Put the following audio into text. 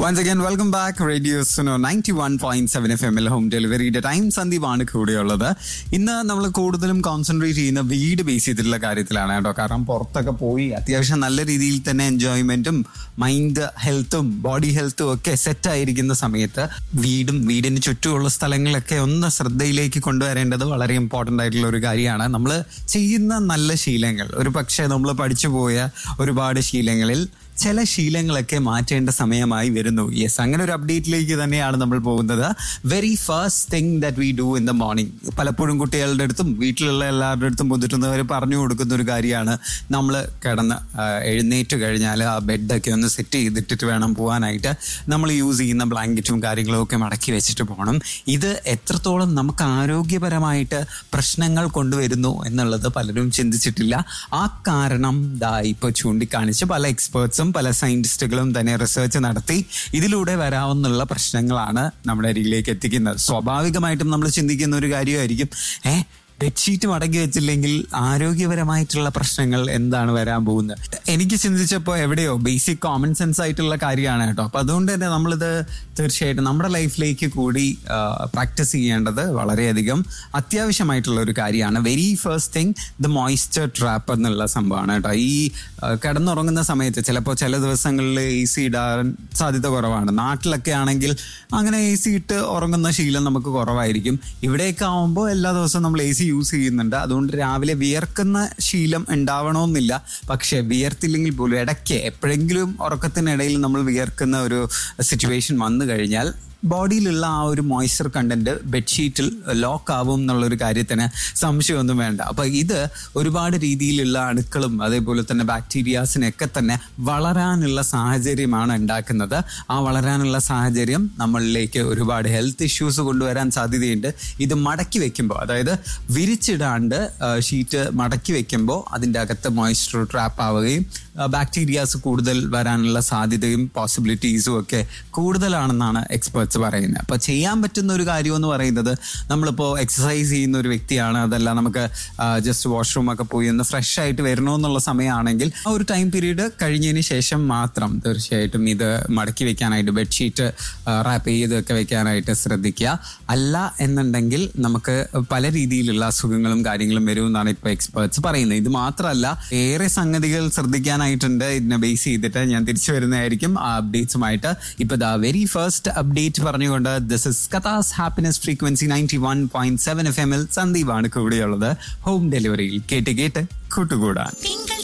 once again welcome back radio Suno ninety one point seven F എമ്മിൽ home ഡെലിവറിയുടെ time സന്ദീപാണ് കൂടെയുള്ളത് ഇന്ന് നമ്മൾ കൂടുതലും കോൺസെൻട്രേറ്റ് ചെയ്യുന്ന വീട് ബേസ് ചെയ്തിട്ടുള്ള കാര്യത്തിലാണ് കേട്ടോ കാരണം പുറത്തൊക്കെ പോയി അത്യാവശ്യം നല്ല രീതിയിൽ തന്നെ എൻജോയ്മെന്റും മൈൻഡ് ഹെൽത്തും ബോഡി ഹെൽത്തും ഒക്കെ സെറ്റ് ആയിരിക്കുന്ന സമയത്ത് വീടും വീടിന് ചുറ്റുമുള്ള സ്ഥലങ്ങളൊക്കെ ഒന്ന് ശ്രദ്ധയിലേക്ക് കൊണ്ടുവരേണ്ടത് വളരെ ഇമ്പോർട്ടൻ്റ് ആയിട്ടുള്ള ഒരു കാര്യമാണ് നമ്മൾ ചെയ്യുന്ന നല്ല ശീലങ്ങൾ ഒരു പക്ഷേ നമ്മൾ പഠിച്ചു പോയ ഒരുപാട് ശീലങ്ങളിൽ ചില ശീലങ്ങളൊക്കെ മാറ്റേണ്ട സമയമായി വരുന്നു യെസ് അങ്ങനെ ഒരു അപ്ഡേറ്റിലേക്ക് തന്നെയാണ് നമ്മൾ പോകുന്നത് very first thing that we do in the morning പലപ്പോഴും കുട്ടികളുടെ അടുത്തും വീട്ടിലുള്ള എല്ലാവരുടെ അടുത്തും മുതിർന്നവർ പറഞ്ഞു കൊടുക്കുന്ന ഒരു കാര്യമാണ് നമ്മൾ കിടന്ന് ആ, എഴുന്നേറ്റ് കഴിഞ്ഞാൽ ആ ബെഡൊക്കെ ഒന്ന് സെറ്റ് ചെയ്തിട്ടിട്ട് വേണം പോകാനായിട്ട് നമ്മൾ യൂസ് ചെയ്യുന്ന ബ്ലാങ്കറ്റും കാര്യങ്ങളും ഒക്കെ മടക്കി വെച്ചിട്ട് പോകണം ഇത് എത്രത്തോളം നമുക്ക് ആരോഗ്യപരമായിട്ട് പ്രശ്നങ്ങൾ കൊണ്ടുവരുന്നു എന്നുള്ളത് പലരും ചിന്തിച്ചിട്ടില്ല ആ കാരണം ദാ ഇപ്പോൾ ചൂണ്ടിക്കാണിച്ച് പല എക്സ്പേർട്സും പല സയന്റിസ്റ്റുകളും തന്നെ റിസർച്ച് നടത്തി ഇതിലൂടെ വരാവുന്നുള്ള പ്രശ്നങ്ങളാണ് നമ്മുടെ അരികിലേക്ക് എത്തിക്കുന്നത് സ്വാഭാവികമായിട്ടും നമ്മൾ ചിന്തിക്കുന്ന ഒരു കാര്യമായിരിക്കും ഏ ബെഡ്ഷീറ്റ് മടക്കി വെച്ചില്ലെങ്കിൽ ആരോഗ്യപരമായിട്ടുള്ള പ്രശ്നങ്ങൾ എന്താണ് വരാൻ പോകുന്നത് എനിക്ക് ചിന്തിച്ചപ്പോൾ എവിടെയോ ബേസിക് കോമൺ സെൻസ് ആയിട്ടുള്ള കാര്യമാണ് കേട്ടോ അപ്പൊ അതുകൊണ്ട് തന്നെ നമ്മളിത് തീർച്ചയായിട്ടും നമ്മുടെ ലൈഫിലേക്ക് കൂടി പ്രാക്ടീസ് ചെയ്യേണ്ടത് വളരെയധികം അത്യാവശ്യമായിട്ടുള്ള ഒരു കാര്യമാണ് very first thing the moisture trap എന്നുള്ള സംഭവമാണ് കേട്ടോ ഈ ആ, കിടന്നുറങ്ങുന്ന സമയത്ത് ചിലപ്പോൾ ചില ദിവസങ്ങളിൽ എ സി ഇടാൻ സാധ്യത കുറവാണ് നാട്ടിലൊക്കെ ആണെങ്കിൽ അങ്ങനെ എ സി ഇട്ട് ഉറങ്ങുന്ന ശീലം നമുക്ക് കുറവായിരിക്കും ഇവിടെയൊക്കെ ആവുമ്പോൾ എല്ലാ ദിവസവും നമ്മൾ എ സി യൂസ് ചെയ്യുന്നുണ്ട് അതുകൊണ്ട് രാവിലെ വിയർക്കുന്ന ശീലം ഉണ്ടാവണമെന്നില്ല പക്ഷെ വിയർത്തില്ലെങ്കിൽ പോലും ഇടയ്ക്ക് എപ്പോഴെങ്കിലും ഉറക്കത്തിനിടയിൽ നമ്മൾ വിയർക്കുന്ന ഒരു സിറ്റുവേഷൻ വന്നു കഴിഞ്ഞാൽ ബോഡിയിലുള്ള ആ ഒരു മോയ്സ്ചർ കണ്ടന്റ് ബെഡ്ഷീറ്റിൽ ലോക്ക് ആവും എന്നുള്ളൊരു കാര്യത്തിന് സംശയമൊന്നും വേണ്ട അപ്പൊ ഇത് ഒരുപാട് രീതിയിലുള്ള അണുക്കളും അതേപോലെ തന്നെ ബാക്ടീരിയാസിനൊക്കെ തന്നെ വളരാനുള്ള സാഹചര്യമാണ് ഉണ്ടാക്കുന്നത് ആ വളരാനുള്ള സാഹചര്യം നമ്മളിലേക്ക് ഒരുപാട് ഹെൽത്ത് ഇഷ്യൂസ് കൊണ്ടുവരാൻ സാധ്യതയുണ്ട് ഇത് മടക്കി വെക്കുമ്പോൾ അതായത് വിരിച്ചിടാണ്ട് ഷീറ്റ് മടക്കി വെക്കുമ്പോൾ അതിൻ്റെ അകത്ത് മോയ്സ്ചർ ട്രാപ്പ് ആവുകയും ബാക്ടീരിയാസ് കൂടുതൽ വരാനുള്ള സാധ്യതയും പോസിബിലിറ്റീസും ഒക്കെ കൂടുതലാണെന്നാണ് എക്സ്പേർട്സ് പറയുന്നത് അപ്പോൾ ചെയ്യാൻ പറ്റുന്ന ഒരു കാര്യം എന്ന് പറയുന്നത് നമ്മളിപ്പോൾ എക്സസൈസ് ചെയ്യുന്ന ഒരു വ്യക്തിയാണ് അതല്ല നമുക്ക് ജസ്റ്റ് വാഷ്റൂം ഒക്കെ പോയി ഒന്ന് ഫ്രഷ് ആയിട്ട് വരണമെന്നുള്ള സമയമാണെങ്കിൽ ആ ഒരു ടൈം പീരീഡ് കഴിഞ്ഞതിന് ശേഷം മാത്രം തീർച്ചയായിട്ടും ഇത് മടക്കി വെക്കാനായിട്ട് ബെഡ്ഷീറ്റ് റാപ്പ് ചെയ്തൊക്കെ വെക്കാനായിട്ട് ശ്രദ്ധിക്കുക അല്ല എന്നുണ്ടെങ്കിൽ നമുക്ക് പല രീതിയിലുള്ള അസുഖങ്ങളും കാര്യങ്ങളും വരുമെന്നാണ് ഇപ്പോൾ എക്സ്പേർട്സ് പറയുന്നത് ഇത് മാത്രമല്ല ഏറെ സംഗതികൾ ശ്രദ്ധിക്കാനായിട്ടുണ്ട് ഇതിനെ ബേസ് ചെയ്തിട്ട് ഞാൻ തിരിച്ചു വരുന്നതായിരിക്കും ആ അപ്ഡേറ്റ്സുമായിട്ട് ഇപ്പൊ ദ വെരി ഫസ്റ്റ് അപ്ഡേറ്റ് പറഞ്ഞുകൊണ്ട് ദിസ് ഇസ് കഥാസ് happiness frequency ninety one point seven F എമ്മിൽ സന്ദീപാണ് കൂടെയുള്ളത് ഹോം ഡെലിവറിയിൽ കേട്ട് കേട്ട് കൂട്ടുകൂടാൻ തിങ്കൾ